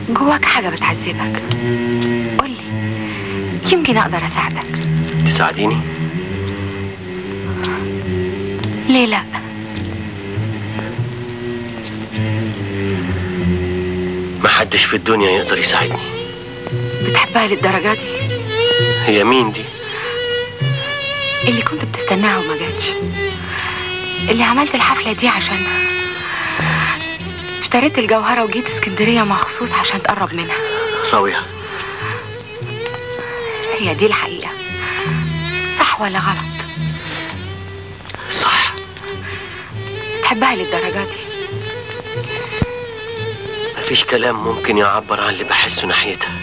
جواك حاجة بتعذبك قولي يمكن أقدر أساعدك تساعديني ليه لا محدش في الدنيا يقدر يساعدني بتحبها للدرجة دي هي مين دي اللي كنت بتستناها وما جاتش اللي عملت الحفلة دي عشانها اشتريت الجوهرة وجيت اسكندرية مخصوص عشان تقرب منها راوية هي دي الحقيقة صح ولا غلط صح بتحبها للدرجة دي مفيش كلام ممكن يعبر عن اللي بحسه ناحيتها